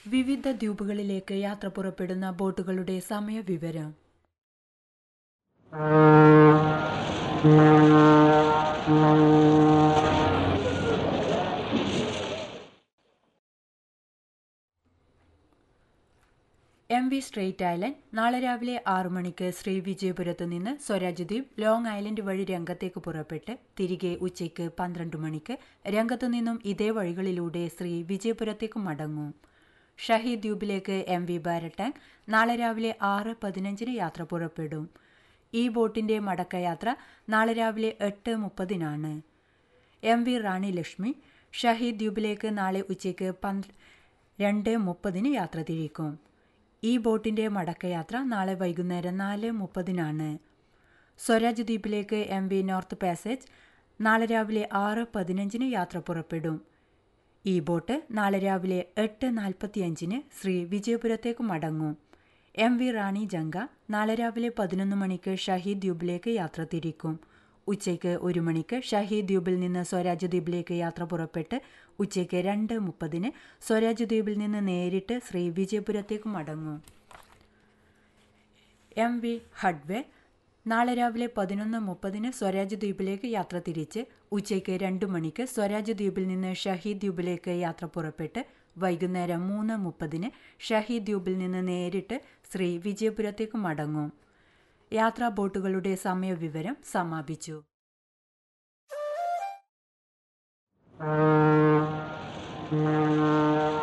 വിവിധ ദ്വീപുകളിലേക്ക് യാത്ര പുറപ്പെടുന്ന ബോട്ടുകളുടെ സമയവിവരം എം വി സ്ട്രേറ്റ് ഐലൻഡ് നാളെ രാവിലെ ആറു മണിക്ക് ശ്രീ വിജയപുരത്ത് നിന്ന് സ്വരാജ് ദ്വീപ് ലോങ് ഐലൻഡ് വഴി രംഗത്തേക്ക് പുറപ്പെട്ട് തിരികെ ഉച്ചയ്ക്ക് പന്ത്രണ്ട് മണിക്ക് രംഗത്തു നിന്നും ഇതേ വഴികളിലൂടെ ശ്രീ വിജയപുരത്തേക്ക് മടങ്ങും ഷഹീദ് ദ്വീപിലേക്ക് എം വി ബാരട്ടാങ് നാളെ രാവിലെ ആറ് പതിനഞ്ചിന് യാത്ര പുറപ്പെടും ഈ ബോട്ടിന്റെ മടക്കയാത്ര നാളെ രാവിലെ എട്ട് മുപ്പതിനാണ് എം വി റാണി ലക്ഷ്മി ഷഹീദ് ദ്വീപിലേക്ക് നാളെ ഉച്ചയ്ക്ക് പന്ത് രണ്ട് മുപ്പതിന് യാത്ര തിരിക്കും ഈ ബോട്ടിന്റെ മടക്കയാത്ര നാളെ വൈകുന്നേരം നാല് മുപ്പതിനാണ് സ്വരാജ് ദ്വീപിലേക്ക് എം വി നോർത്ത് പാസേജ് നാളെ രാവിലെ ആറ് പതിനഞ്ചിന് യാത്ര പുറപ്പെടും ഈ ബോട്ട് നാളെ രാവിലെ എട്ട് നാൽപ്പത്തിയഞ്ചിന് ശ്രീ വിജയപുരത്തേക്ക് മടങ്ങും എം വി റാണി ജങ്ക നാളെ രാവിലെ പതിനൊന്ന് മണിക്ക് ഷഹീദ് ദ്വീപിലേക്ക് യാത്ര തിരിക്കും ഉച്ചയ്ക്ക് ഒരു മണിക്ക് ഷഹീദ് ദ്വീപിൽ നിന്ന് സ്വരാജ് ദ്വീപിലേക്ക് യാത്ര പുറപ്പെട്ട് ഉച്ചയ്ക്ക് രണ്ട് മുപ്പതിന് സ്വരാജ് ദ്വീപിൽ നിന്ന് നേരിട്ട് ശ്രീ വിജയപുരത്തേക്ക് മടങ്ങും എം വി ഹഡ്വേ നാളെ രാവിലെ പതിനൊന്ന് മുപ്പതിന് സ്വരാജ് ദ്വീപിലേക്ക് യാത്ര തിരിച്ച് ഉച്ചയ്ക്ക് രണ്ട് മണിക്ക് സ്വരാജ് ദ്വീപിൽ നിന്ന് ഷഹീദ് ദ്വീപിലേക്ക് യാത്ര പുറപ്പെട്ട് വൈകുന്നേരം മൂന്ന് മുപ്പതിന് ഷഹീദ് ദ്വീപിൽ നിന്ന് നേരിട്ട് ശ്രീ വിജയപുരത്തേക്ക് മടങ്ങും യാത്രാ ബോട്ടുകളുടെ സമയവിവരം സമാപിച്ചു Thank you.